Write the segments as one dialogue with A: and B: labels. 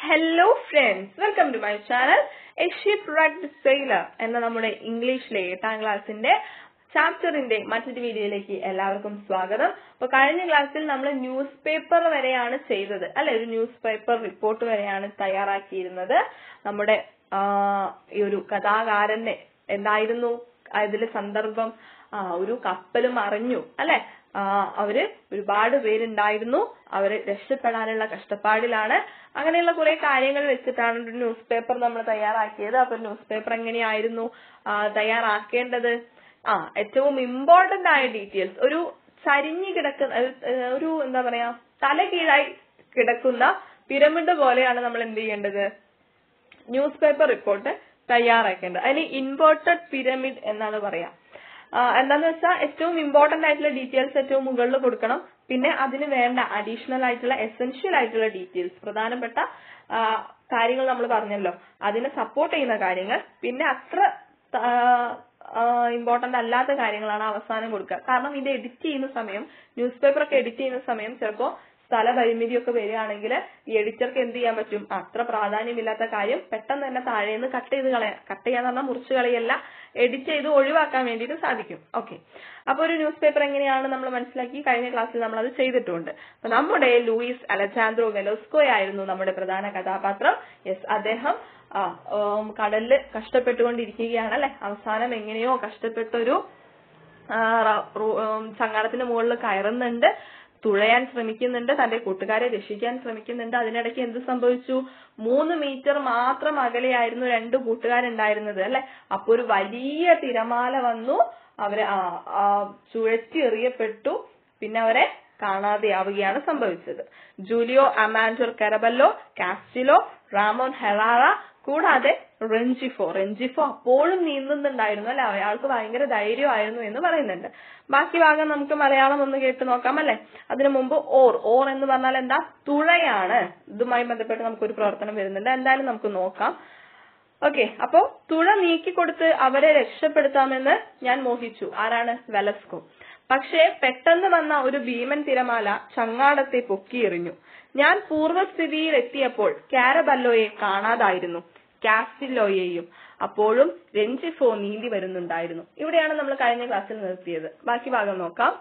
A: Hello friends welcome to my channel a shipwrecked sailor എന്ന നമ്മുടെ ഇംഗ്ലീഷിലെ എട്ടാം ക്ലാസ്സിന്റെ ചാപ്റ്ററിന്റെ മറ്റൊരു വീഡിയോയിലേക്ക് എല്ലാവർക്കും സ്വാഗതം അപ്പൊ കഴിഞ്ഞ ക്ലാസ്സിൽ നമ്മൾ ന്യൂസ് പേപ്പർ വരെയാണ് ചെയ്തത് അല്ലെ ഒരു ന്യൂസ് പേപ്പർ റിപ്പോർട്ട് വരെയാണ് തയ്യാറാക്കിയിരുന്നത് നമ്മുടെ ആ, ഈ ഒരു കഥാകാരന്റെ എന്തായിരുന്നു അതിലെ സന്ദർഭം ആ ഒരു കപ്പൽ മറിഞ്ഞു അല്ലെ ആ, അവര് ഒരുപാട് പേരുണ്ടായിരുന്നു അവര് രക്ഷപ്പെടാനുള്ള കഷ്ടപ്പാടിലാണ് അങ്ങനെയുള്ള കുറെ കാര്യങ്ങൾ വെച്ചിട്ടാണ് ഒരു ന്യൂസ് പേപ്പർ നമ്മൾ തയ്യാറാക്കിയത് അപ്പൊ ന്യൂസ് പേപ്പർ എങ്ങനെയായിരുന്നു ആ, തയ്യാറാക്കേണ്ടത് ആ ഏറ്റവും ഇമ്പോർട്ടന്റ് ആയ ഡീറ്റെയിൽസ് ഒരു ചരിഞ്ഞു കിടക്കുന്ന ഒരു, ഏഹ്, ഒരു എന്താ പറയാ തല കീഴായി കിടക്കുന്ന പിരമിഡ് പോലെയാണ് നമ്മൾ എന്ത് ചെയ്യേണ്ടത് ന്യൂസ് പേപ്പർ റിപ്പോർട്ട് തയ്യാറാക്കേണ്ടത് അതിന് ഇൻവേർട്ടഡ് പിരമിഡ് എന്നാണ് പറയാ ആ, എന്താന്ന് വെച്ചാൽ ഏറ്റവും ഇമ്പോർട്ടന്റ് ആയിട്ടുള്ള ഡീറ്റെയിൽസ് ഏറ്റവും മുകളിൽ കൊടുക്കണം പിന്നെ അതിന് വേണ്ട അഡീഷണൽ ആയിട്ടുള്ള എസെൻഷ്യൽ ആയിട്ടുള്ള ഡീറ്റെയിൽസ് പ്രധാനപ്പെട്ട ആ, കാര്യങ്ങൾ നമ്മൾ പറഞ്ഞല്ലോ അതിനെ സപ്പോർട്ട് ചെയ്യുന്ന കാര്യങ്ങൾ പിന്നെ അത്ര ഇമ്പോർട്ടന്റ് അല്ലാത്ത കാര്യങ്ങളാണ് അവസാനം കൊടുക്കുക കാരണം ഇത് എഡിറ്റ് ചെയ്യുന്ന സമയം ന്യൂസ് പേപ്പർ ഒക്കെ എഡിറ്റ് ചെയ്യുന്ന സമയം ചിലപ്പോ സ്ഥലപരിമിതിയൊക്കെ വരികയാണെങ്കിൽ ഈ എഡിറ്റർക്ക് എന്ത് ചെയ്യാൻ പറ്റും അത്ര പ്രാധാന്യമില്ലാത്ത കാര്യം പെട്ടെന്ന് തന്നെ താഴേന്ന് കട്ട് ചെയ്ത് കളയാം കട്ട് ചെയ്യാന്ന് പറഞ്ഞാൽ മുറിച്ച് കളയല്ല എഡിറ്റ് ചെയ്ത് ഒഴിവാക്കാൻ വേണ്ടിയിട്ട് സാധിക്കും ഓക്കെ അപ്പൊ ഒരു ന്യൂസ് പേപ്പർ എങ്ങനെയാണ് നമ്മൾ മനസ്സിലാക്കി കഴിഞ്ഞ ക്ലാസ്സിൽ നമ്മൾ അത് ചെയ്തിട്ടുണ്ട് അപ്പൊ നമ്മുടെ ലൂയിസ് അലജാൻഡ്രോ വെലോസ്കോ ആയിരുന്നു നമ്മുടെ പ്രധാന കഥാപാത്രം യെസ് അദ്ദേഹം ആ ഉം, കടലില് കഷ്ടപ്പെട്ടുകൊണ്ടിരിക്കുകയാണ് അല്ലെ അവസാനം എങ്ങനെയോ കഷ്ടപ്പെട്ടൊരു ആ, റ- റു- ഉം, ചങ്ങാടത്തിന്റെ മുകളിൽ കയറുന്നുണ്ട് തുഴയാൻ ശ്രമിക്കുന്നുണ്ട് തന്റെ കൂട്ടുകാരെ രക്ഷിക്കാൻ ശ്രമിക്കുന്നുണ്ട് അതിനിടയ്ക്ക് എന്ത് സംഭവിച്ചു മൂന്ന് മീറ്റർ മാത്രം അകലെയായിരുന്നു രണ്ട് കൂട്ടുകാരുണ്ടായിരുന്നത് അല്ലെ അപ്പൊ ഒരു വലിയ തിരമാല വന്നു അവരെ ആ, ആ, ചുഴറ്റി എറിയപ്പെട്ടു പിന്നെ അവരെ കാണാതെയാവുകയാണ് സംഭവിച്ചത് ജൂലിയോ അമാൻഡർ കരബല്ലോ കാസ്റ്റിലോ റാമോൻ ഹെറാറ കൂടാതെ റെഞ്ചിഫോ റെഞ്ചിഫോ അപ്പോഴും നീന്തുന്നുണ്ടായിരുന്നു അല്ലെ അയാൾക്ക് ഭയങ്കര ധൈര്യമായിരുന്നു എന്ന് പറയുന്നുണ്ട് ബാക്കി ഭാഗം നമുക്ക് മലയാളം ഒന്ന് കേട്ട് നോക്കാം അല്ലെ അതിനു മുമ്പ് ഓർ ഓർ എന്ന് പറഞ്ഞാൽ എന്താ തുഴയാണ് ഇതുമായി ബന്ധപ്പെട്ട് നമുക്കൊരു പ്രവർത്തനം വരുന്നുണ്ട് എന്തായാലും നമുക്ക് നോക്കാം ഓക്കെ അപ്പോ തുഴ നീക്കിക്കൊടുത്ത് അവരെ രക്ഷപ്പെടുത്താമെന്ന് ഞാൻ മോഹിച്ചു ആരാണ് വെലസ്കോ പക്ഷേ പെട്ടെന്ന് വന്ന ഒരു ഭീമൻ തിരമാല ചങ്ങാടത്തെ പൊക്കിയെറിഞ്ഞു ഞാൻ പൂർവ്വസ്ഥിതിയിൽ എത്തിയപ്പോൾ കാരബല്ലോയെ കാണാതായിരുന്നു കാസ്റ്റിലോയെയും അപ്പോഴും രഞ്ജിഫോ നീന്തി വരുന്നുണ്ടായിരുന്നു ഇവിടെയാണ് നമ്മൾ കഴിഞ്ഞ ക്ലാസ്സിൽ നിർത്തിയത് ബാക്കി ഭാഗം നോക്കാം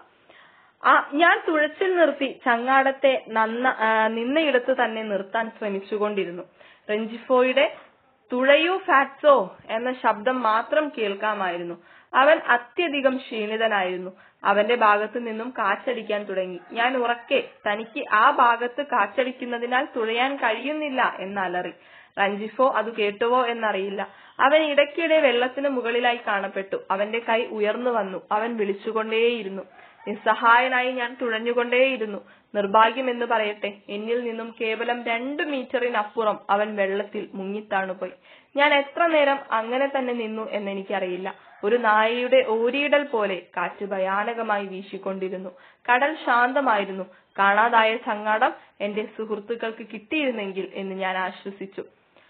A: ആ ഞാൻ തുഴച്ചിൽ നിർത്തി ചങ്ങാടത്തെ നന്ന ആ, നിന്നയിടത്ത് തന്നെ നിർത്താൻ ശ്രമിച്ചുകൊണ്ടിരുന്നു റെഞ്ചിഫോയുടെ തുഴയൂ ഫാറ്റ്സോ എന്ന ശബ്ദം മാത്രം കേൾക്കാമായിരുന്നു അവൻ അത്യധികം ക്ഷീണിതനായിരുന്നു അവന്റെ ഭാഗത്തു നിന്നും കാറ്റടിക്കാൻ തുടങ്ങി ഞാൻ ഉറക്കെ തനിക്ക് ആ ഭാഗത്ത് കാറ്റടിക്കുന്നതിനാൽ തുഴയാൻ കഴിയുന്നില്ല എന്നലറി റഞ്ചിഫോ അത് കേട്ടുവോ എന്നറിയില്ല അവൻ ഇടയ്ക്കിടെ വെള്ളത്തിന് മുകളിലായി കാണപ്പെട്ടു അവന്റെ കൈ ഉയർന്നു വന്നു അവൻ വിളിച്ചുകൊണ്ടേയിരുന്നു നിസ്സഹായനായി ഞാൻ തുഴഞ്ഞുകൊണ്ടേയിരുന്നു നിർഭാഗ്യമെന്ന് പറയട്ടെ എന്നിൽ നിന്നും കേവലം രണ്ടു മീറ്ററിനപ്പുറം അവൻ വെള്ളത്തിൽ മുങ്ങിത്താണുപോയി ഞാൻ എത്ര നേരം അങ്ങനെ തന്നെ നിന്നു എന്നെനിക്കറിയില്ല ഒരു നായയുടെ ഓരിയിടൽ പോലെ കാറ്റ് ഭയാനകമായി വീശിക്കൊണ്ടിരുന്നു കടൽ ശാന്തമായിരുന്നു കാണാതായ ചങ്ങാടം എന്റെ സുഹൃത്തുക്കൾക്ക് കിട്ടിയിരുന്നെങ്കിൽ എന്ന് ഞാൻ ആശ്വസിച്ചു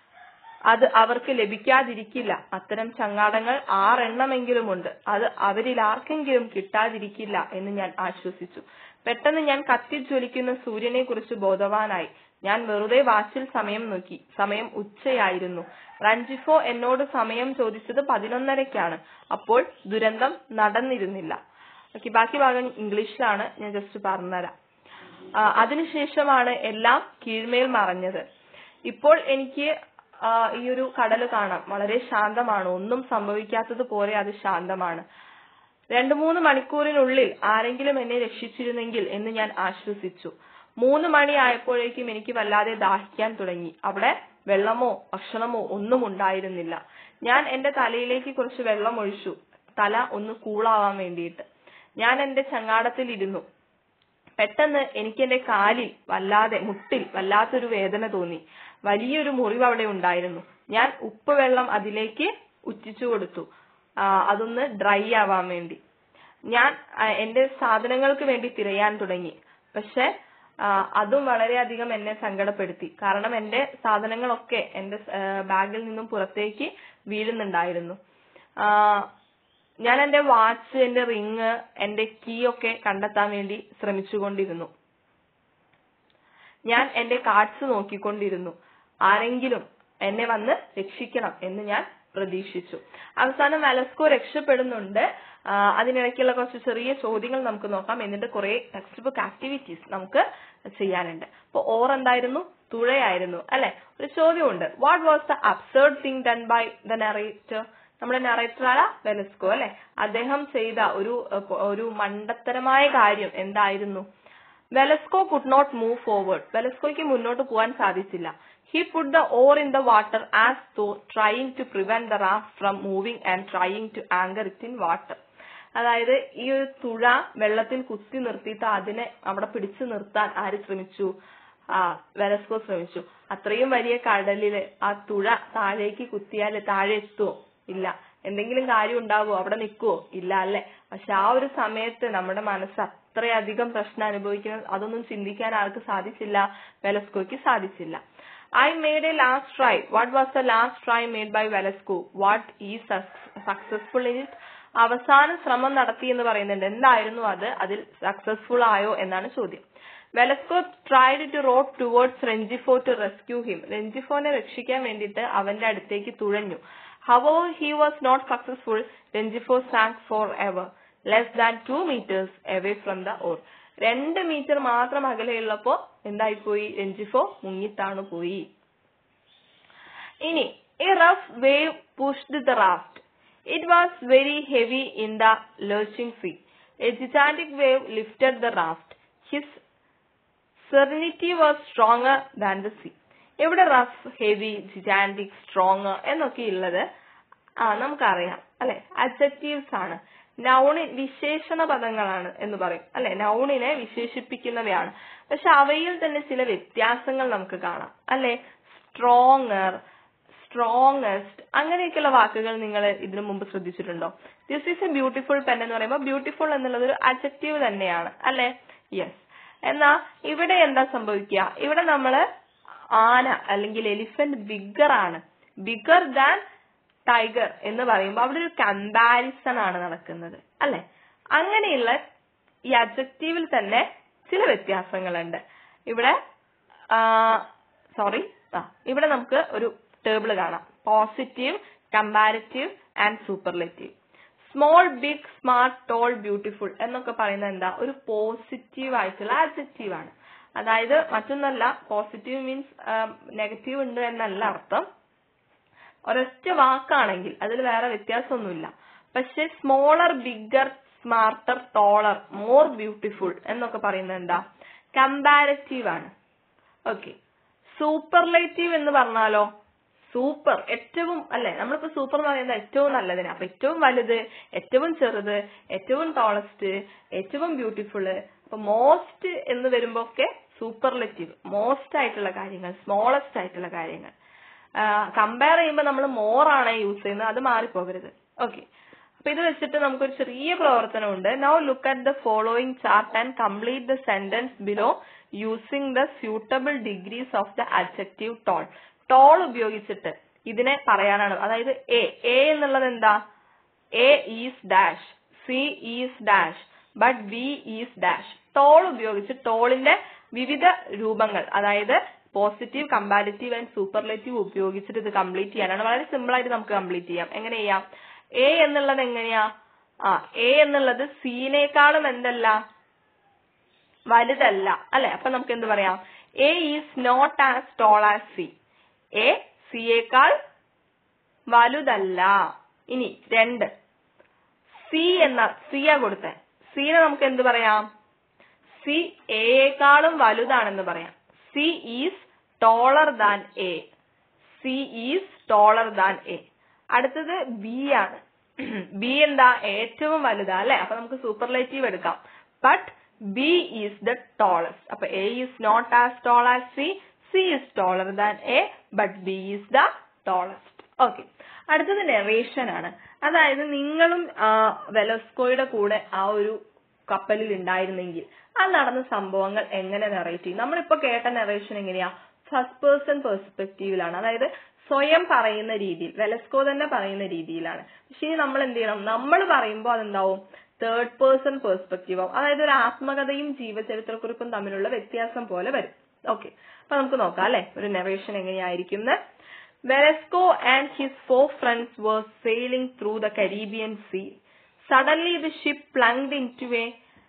A: അത് അവർക്ക് ലഭിക്കാതിരിക്കില്ല അത്തരം ചങ്ങാടങ്ങൾ ആറെണ്ണമെങ്കിലുമുണ്ട് അത് അവരിൽ ആർക്കെങ്കിലും കിട്ടാതിരിക്കില്ല എന്ന് ഞാൻ ആശ്വസിച്ചു പെട്ടെന്ന് ഞാൻ കത്തിജ്വലിക്കുന്ന സൂര്യനെ കുറിച്ച് ബോധവാനായി ഞാൻ വെറുതെ വാച്ചിൽ സമയം നോക്കി സമയം ഉച്ചയായിരുന്നു റഞ്ചിഫോ എന്നോട് സമയം ചോദിച്ചത് പതിനൊന്നരക്കാണ് അപ്പോൾ ദുരന്തം നടന്നിരുന്നില്ല ഓക്കെ ബാക്കി ഭാഗം ഇംഗ്ലീഷിലാണ് ഞാൻ ജസ്റ്റ് പറഞ്ഞുതരാം ആ, അതിനുശേഷമാണ് എല്ലാം കീഴ്മേൽ മറഞ്ഞത് ഇപ്പോൾ എനിക്ക് ആ, ഈ ഒരു കടല് കാണാം വളരെ ശാന്തമാണ് ഒന്നും സംഭവിക്കാത്തത് പോലെ അത് ശാന്തമാണ് രണ്ടു മൂന്ന് മണിക്കൂറിനുള്ളിൽ ആരെങ്കിലും എന്നെ രക്ഷിച്ചിരുന്നെങ്കിൽ എന്ന് ഞാൻ ആശ്വസിച്ചു മൂന്ന് മണി ആയപ്പോഴേക്കും എനിക്ക് വല്ലാതെ ദാഹിക്കാൻ തുടങ്ങി അവിടെ വെള്ളമോ ഭക്ഷണമോ ഒന്നും ഉണ്ടായിരുന്നില്ല ഞാൻ എന്റെ തലയിലേക്ക് കുറച്ച് വെള്ളം ഒഴിച്ചു തല ഒന്ന് കൂളാവാൻ വേണ്ടിയിട്ട് ഞാൻ എന്റെ ചങ്ങാടത്തിൽ ഇരുന്നു പെട്ടെന്ന് എനിക്ക് എന്റെ കാലിൽ വല്ലാതെ മുട്ടിൽ വല്ലാത്തൊരു വേദന തോന്നി വലിയൊരു മുറിവ് അവിടെ ഉണ്ടായിരുന്നു ഞാൻ ഉപ്പ് വെള്ളം അതിലേക്ക് ഉറ്റിച്ചു കൊടുത്തു ആ, അതൊന്ന് ഡ്രൈ ആവാൻ വേണ്ടി ഞാൻ ആ, എന്റെ സാധനങ്ങൾക്ക് വേണ്ടി തിരയാൻ തുടങ്ങി പക്ഷെ ആ, അതും വളരെയധികം എന്നെ സങ്കടപ്പെടുത്തി കാരണം എന്റെ സാധനങ്ങളൊക്കെ എന്റെ ആ, ബാഗിൽ നിന്നും പുറത്തേക്ക് വീഴുന്നുണ്ടായിരുന്നു ആ, ഞാൻ എന്റെ വാച്ച് എന്റെ റിങ് എന്റെ കീ ഒക്കെ കണ്ടെത്താൻ വേണ്ടി ശ്രമിച്ചുകൊണ്ടിരുന്നു ഞാൻ എന്റെ കാർഡ്സ് നോക്കിക്കൊണ്ടിരുന്നു ആരെങ്കിലും എന്നെ വന്ന് രക്ഷിക്കണം എന്ന് ഞാൻ പ്രതീക്ഷിച്ചു അവസാനം വെലസ്കോ രക്ഷപ്പെടുന്നുണ്ട് ആ, അതിനിടയ്ക്കുള്ള കുറച്ച് ചെറിയ ചോദ്യങ്ങൾ നമുക്ക് നോക്കാം എന്നിട്ട് കുറെ ടെക്സ്റ്റ് ബുക്ക് ആക്ടിവിറ്റീസ് നമുക്ക് ചെയ്യാനുണ്ട് അപ്പൊ ഓർ എന്തായിരുന്നു തുഴയായിരുന്നു അല്ലെ ഒരു ചോദ്യമുണ്ട് what was the absurd thing done by the narrator നമ്മുടെ നറേറ്ററായ വെലസ്കോ അല്ലെ അദ്ദേഹം ചെയ്ത ഒരു ഏഹ്, പൊ- ഒരു മണ്ടത്തരമായ കാര്യം എന്തായിരുന്നു Velasco could not move forward വെലസ്കോയ്ക്ക് മുന്നോട്ട് പോകാൻ സാധിച്ചില്ല he put the oar in the water as though trying to prevent the raft from moving and trying to anchor it in water അതായത് ഈ ഒരു തുഴ വെള്ളത്തിൽ കുത്തി നിർത്തിയിട്ട് അതിനെ അവിടെ പിടിച്ചു നിർത്താൻ ആര് ശ്രമിച്ചു ആ വെലസ്കോ ശ്രമിച്ചു അത്രയും വലിയ കടലില് ആ തുഴ താഴേക്ക് കുത്തിയാൽ താഴെ എത്തുവോ ഇല്ല എന്തെങ്കിലും കാര്യം ഉണ്ടാവുമോ അവിടെ നിൽക്കുവോ ഇല്ല അല്ലെ പക്ഷെ ആ ഒരു സമയത്ത് നമ്മുടെ മനസ്സ് അത്രയധികം പ്രശ്നം അനുഭവിക്കുന്നത് അതൊന്നും ചിന്തിക്കാൻ ആർക്ക് സാധിച്ചില്ല വെലസ്കോയ്ക്ക് സാധിച്ചില്ല I made a last try what was the last try made by Velasco what he successful in it അവസാന ശ്രമം നടത്തി എന്ന് പറയുന്നുണ്ട് എന്തായിരുന്നു അത് അതിൽ സക്സസ്ഫുൾ ആയോ എന്നാണ് ചോദ്യം Velasco tried to rowed towards Renjifo to rescue him റെഞ്ചിഫോനെ രക്ഷിക്കാൻ വേണ്ടിയിട്ട് അവന്റെ അടുത്തേക്ക് തുഴഞ്ഞു however he was not successful Renjifo sank for ever less than two metres away from the oar രണ്ട് മീറ്റർ മാത്രം അകലെയുള്ളപ്പോ എന്തായിപ്പോയി രഞ്ജിഫോ മുങ്ങിത്താണു പോയി ഇനി a rough wave pushed the raft it was very heavy in the lurching sea a gigantic wave lifted the raft his serenity was stronger than the sea ഇവിടെ റഫ് ഹെവി ജിറ്റാൻറ്റിക് സ്ട്രോങ് എന്നൊക്കെ ഉള്ളത് ആ നമുക്കറിയാം അല്ലെ adjectives ആണ് നൗണി വിശേഷണ പദങ്ങളാണ് എന്ന് പറയും അല്ലെ നൗണിനെ വിശേഷിപ്പിക്കുന്നവയാണ് പക്ഷെ അവയിൽ തന്നെ ചില വ്യത്യാസങ്ങൾ നമുക്ക് കാണാം അല്ലെ സ്ട്രോങ്ങർ സ്ട്രോങ്ങസ്റ്റ് അങ്ങനെയൊക്കെയുള്ള വാക്കുകൾ നിങ്ങൾ ഇതിനു മുമ്പ് ശ്രദ്ധിച്ചിട്ടുണ്ടോ this is a beautiful pen എന്ന് പറയുമ്പോൾ ബ്യൂട്ടിഫുൾ എന്നുള്ളത് ഒരു അഡ്ജക്റ്റീവ് തന്നെയാണ് അല്ലെ യെസ് എന്നാ ഇവിടെ എന്താ സംഭവിക്കുക ഇവിടെ നമ്മള് ആന അല്ലെങ്കിൽ എലിഫന്റ് ബിഗർ ആണ് ബിഗർ ദാൻ ടൈഗർ എന്ന് പറയുമ്പോൾ അവിടെ ഒരു കമ്പാരിസൺ ആണ് നടക്കുന്നത് അല്ലെ അങ്ങനെയുള്ള ഈ അഡ്ജക്റ്റീവിൽ തന്നെ ചില വ്യത്യാസങ്ങളുണ്ട് ഇവിടെ സോറി ആ ഇവിടെ നമുക്ക് ഒരു ടേബിൾ കാണാം positive comparative and superlative small big smart tall beautiful എന്നൊക്കെ പറയുന്നത് എന്താ ഒരു പോസിറ്റീവ് ആയിട്ടുള്ള അഡ്ജക്റ്റീവ് ആണ് അതായത് മറ്റൊന്നല്ല പോസിറ്റീവ് മീൻസ് നെഗറ്റീവ് ഉണ്ട് എന്നല്ല അർത്ഥം ഒരൊറ്റ വാക്കാണെങ്കിൽ അതിൽ വേറെ വ്യത്യാസമൊന്നുമില്ല പക്ഷെ smaller bigger smarter taller more beautiful എന്നൊക്കെ പറയുന്നത് എന്താ കമ്പാരറ്റീവ് ആണ് ഓക്കെ സൂപ്പർലേറ്റീവ് എന്ന് പറഞ്ഞാലോ സൂപ്പർ ഏറ്റവും അല്ലെ നമ്മളിപ്പോ സൂപ്പർ എന്ന് പറയുന്നത് ഏറ്റവും നല്ലതിന് അപ്പൊ ഏറ്റവും വലുത് ഏറ്റവും ചെറുത് ഏറ്റവും ടോളസ്റ്റ് ഏറ്റവും ബ്യൂട്ടിഫുള്ള് അപ്പൊ മോസ്റ്റ് എന്ന് വരുമ്പോ ഒക്കെ സൂപ്പർലെറ്റീവ് മോസ്റ്റ് ആയിട്ടുള്ള കാര്യങ്ങൾ സ്മോളസ്റ്റ് ആയിട്ടുള്ള കാര്യങ്ങൾ കമ്പയർ ചെയ്യുമ്പോൾ നമ്മൾ മോർ ആണ് യൂസ് ചെയ്യുന്നത് അത് മാറിപ്പോകരുത് ഓക്കെ അപ്പൊ ഇത് വെച്ചിട്ട് നമുക്കൊരു ചെറിയ പ്രവർത്തനമുണ്ട് now look at the following chart and complete the sentence below using the suitable degrees of the adjective tall tall ഉപയോഗിച്ചിട്ട് ഇതിനെ പറയാനാണ് അതായത് എ എ എന്നുള്ളത് എന്താ A is dash C is dash but B is dash tall ഉപയോഗിച്ച് ടോളിന്റെ വിവിധ രൂപങ്ങൾ അതായത് പോസിറ്റീവ് കമ്പാരിറ്റീവ് ആൻഡ് സൂപ്പർലേറ്റീവ് ഉപയോഗിച്ചിട്ട് ഇത് കംപ്ലീറ്റ് ചെയ്യാനാണ് വളരെ സിമ്പിൾ ആയിട്ട് നമുക്ക് കംപ്ലീറ്റ് ചെയ്യാം എങ്ങനെ ചെയ്യാം എ എന്നുള്ളത് എങ്ങനെയാ ആ എ എന്നുള്ളത് സിനേക്കാളും എന്തല്ല വലുതല്ല അല്ലെ അപ്പൊ നമുക്ക് എന്ത് പറയാം A is not as tall as C A സിയേക്കാൾ വലുതല്ല ഇനി രണ്ട് സി എന്ന സിയാ കൊടുത്ത സിനെ നമുക്ക് എന്ത് പറയാം സി എയേക്കാളും വലുതാണെന്ന് പറയാം C is taller than A C is taller than A അടുത്തത് ബി ആണ് ബി എന്താ ഏറ്റവും വലുതാ അല്ലെ അപ്പൊ നമുക്ക് സൂപ്പർലേറ്റീവ് എടുക്കാം but B is the tallest അപ്പൊ A is not as tall as C C is taller than A but B is the tallest okay അടുത്തത് നെറേഷൻ ആണ് അതായത് നിങ്ങളും ആ, വെലസ്കോയുടെ കൂടെ ആ ഒരു കപ്പലിൽ ഉണ്ടായിരുന്നെങ്കിൽ ആ നടന്ന സംഭവങ്ങൾ എങ്ങനെ നെറേറ്റ് ചെയ്യും നമ്മളിപ്പോ കേട്ട നെറേഷൻ എങ്ങനെയാ ഫസ്റ്റ് പേഴ്സൺ പെർസ്പെക്റ്റീവിലാണ് അതായത് സ്വയം പറയുന്ന രീതിയിൽ വെലസ്കോ തന്നെ പറയുന്ന രീതിയിലാണ് പക്ഷേ ഇനി നമ്മൾ എന്ത് ചെയ്യണം നമ്മൾ പറയുമ്പോൾ അതെന്താവും തേർഡ് പേഴ്സൺ പെർസ്പെക്റ്റീവ് ആവും അതായത് ഒരു ആത്മകഥയും ജീവചരിത്രക്കുറിപ്പും തമ്മിലുള്ള വ്യത്യാസം പോലെ വരും ഓക്കെ അപ്പൊ നമുക്ക് നോക്കാം അല്ലെ ഒരു നെറേഷൻ എങ്ങനെയായിരിക്കും Velasco and his four friends were sailing through the Caribbean Sea. Suddenly the ship plunged into a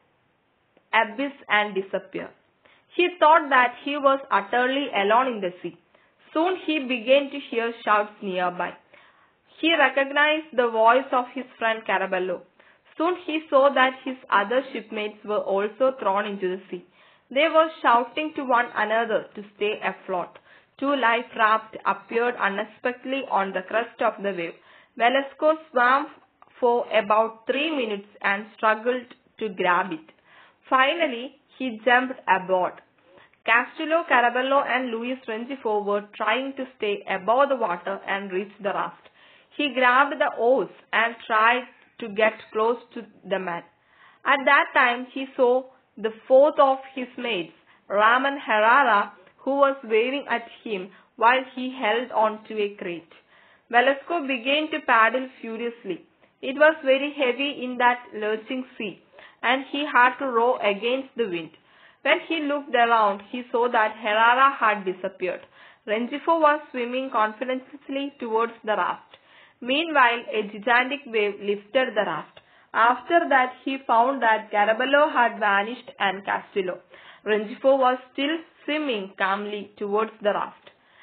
A: abyss and disappeared. He thought that he was utterly alone in the sea. Soon he began to hear shouts nearby. He recognized the voice of his friend Carabello. Soon he saw that his other shipmates were also thrown into the sea. They were shouting to one another to stay afloat. Two life rafts appeared unexpectedly on the crest of the wave. Velasco swam for about three minutes and struggled to grab it. Finally, he jumped aboard. Castillo, Carabello, and Luis Rengifo were trying to stay above the water and reach the raft. He grabbed the oars and tried to get close to the man. At that time, he saw the fourth of his mates, Raman Herrera, who was waving at him while he held on to a crate. Velasco began to paddle furiously. It was very heavy in that lurching sea, and he had to row against the wind. When he looked around, he saw that Herrera had disappeared. Rengifo was swimming confidently towards the raft. Meanwhile, a gigantic wave lifted the raft. After that, he found that Carabello had vanished and Castillo. Rengifo was still swimming calmly towards the raft.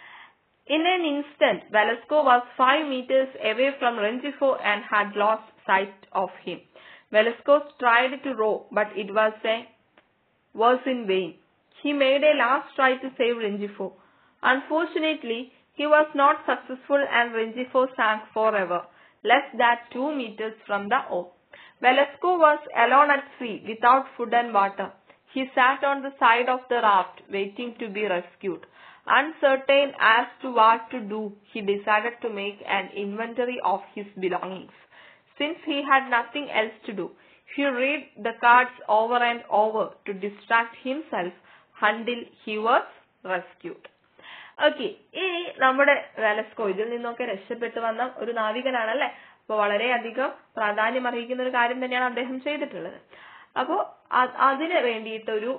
A: In an instant, Velasco was five meters away from Rengifo and had lost sight of him. Velasco tried to row, but it was a was in vain. He made a last try to save Rengifo. Unfortunately, he was not successful and Rengifo sank forever, less than two meters from the oar. Velasco was alone at sea without food and water. He sat on the side of the raft waiting to be rescued. Uncertain as to what to do, he decided to make an inventory of his belongings. Since he had nothing else to do, he read the cards over and over to distract himself until he was rescued. Okay ഇനി നമ്മുടെ Velasco ഇതിൽ നിന്നൊക്കെ രക്ഷപ്പെട്ടു വന്ന ഒരു നാവികനാണല്ലേ അപ്പൊ വളരെയധികം പ്രാധാന്യം അർഹിക്കുന്ന ഒരു കാര്യം തന്നെയാണ് അദ്ദേഹം ചെയ്തിട്ടുള്ളത് അപ്പോ അ- അതിന് വേണ്ടിയിട്ട് ഒരു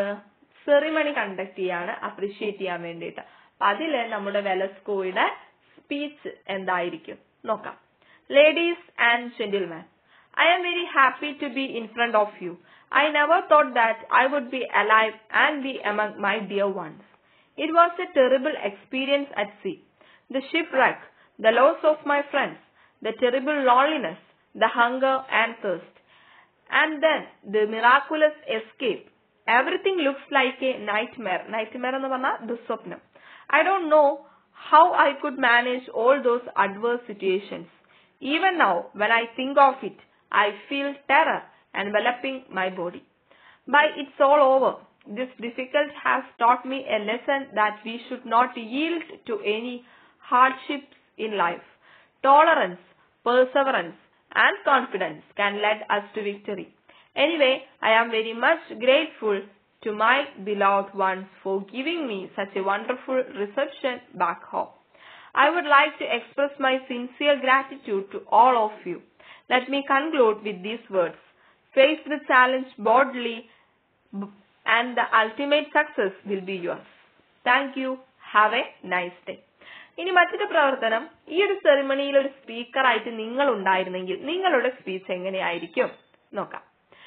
A: സെറിമണി കണ്ടക്ട് ചെയ്യാണ് അപ്രീഷിയേറ്റ് ചെയ്യാൻ വേണ്ടിയിട്ട് അപ്പൊ അതില് നമ്മുടെ വെലസ്കോയുടെ സ്പീച്ച് എന്തായിരിക്കും നോക്കാം ladies and gentleman I am very happy to be in front of you. I never thought that I would be alive and be among my dear ones. It was a terrible experience at sea. The shipwreck, the loss of my friends, the terrible loneliness, the hunger and thirst, and then the miraculous escape. Everything looks like a nightmare. Nightmare എന്ന് പറഞ്ഞാൽ ദുസ്വപ്നം. I don't know how I could manage all those adverse situations. Even now, when I think of it, I feel terror enveloping my body. But it's all over. This difficult has taught me a lesson that we should not yield to any hardships in life. Tolerance, perseverance, and confidence can lead us to victory. Anyway, I am very much grateful to my beloved ones for giving me such a wonderful reception back home. I would like to express my sincere gratitude to all of you. Let me conclude with these words. Face the challenge boldly b- and the ultimate success will be yours. Thank you. Have a nice day. ഇനി മറ്റൊരു പ്രവർത്തനം ഈ ഒരു സെറിമണിയിൽ ഒരു സ്പീക്കറായിട്ട് നിങ്ങൾ ഉണ്ടായിരുന്നെങ്കിൽ നിങ്ങളുടെ speech എങ്ങനെയായിരിക്കും നോക്കാം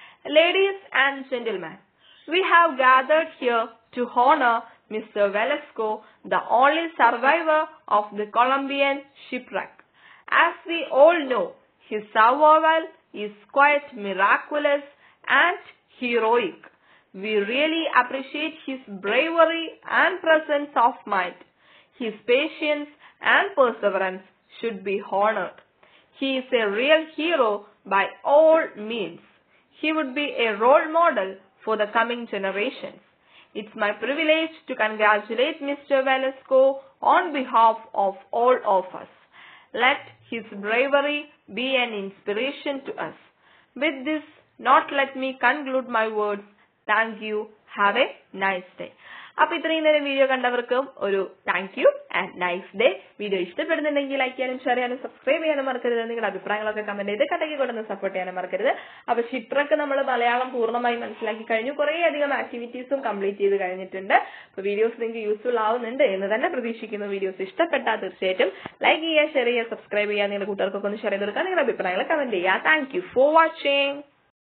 A: ladies and gentleman we have gathered here to honour Mr Velasco the only survivor of the Colombian shipwreck as we all know his survival is quite miraculous and heroic. We really appreciate his bravery and presence of mind. His patience and perseverance should be honored. He is a real hero by all means. He would be a role model for the coming generations. It's my privilege to congratulate Mr. Velasco on behalf of all of us. Let his bravery be an inspiration to us. With this, not let me conclude my words. Thank you. Have a nice day. അപ്പൊ ഇത്രയും നേരം video കണ്ടവർക്കും ഒരു thank you and nice day video ഇഷ്ടപ്പെടുന്നുണ്ടെങ്കിൽ like ചെയ്യാനും share ചെയ്യാനും subscribe ചെയ്യാനും മറക്കരുത് നിങ്ങളുടെ അഭിപ്രായങ്ങളൊക്കെ കമന്റ് ചെയ്ത് കട്ടയ്ക്ക് കൊണ്ടൊന്ന് സപ്പോർട്ട് ചെയ്യാനും മറക്കരുത് അപ്പൊ ഷിപ്രക്ക് നമ്മൾ മലയാളം പൂർണ്ണമായി മനസ്സിലാക്കി കഴിഞ്ഞു കുറേ അധികം ആക്ടിവിറ്റീസും കംപ്ലീറ്റ് ചെയ്ത് കഴിഞ്ഞിട്ടുണ്ട് അപ്പൊ വീഡിയോസ് നിങ്ങൾക്ക് യൂസ്ഫുൾ ആവുന്നുണ്ട് എന്ന് തന്നെ പ്രതീക്ഷിക്കുന്നു വീഡിയോസ് ഇഷ്ടപ്പെട്ടാൽ തീർച്ചയായിട്ടും ലൈക്ക് ചെയ്യുക ഷെയർ ചെയ്യുക സബ്സ്ക്രൈബ് ചെയ്യുക നിങ്ങളുടെ കൂട്ടുകാർക്കൊക്കെ ഒന്ന് ഷെയർ ചെയ്ത് കൊടുക്കുക നിങ്ങളുടെ അഭിപ്രായങ്ങൾ കമന്റ് ചെയ്യുക താങ്ക് യു ഫോർ വാച്ചിങ്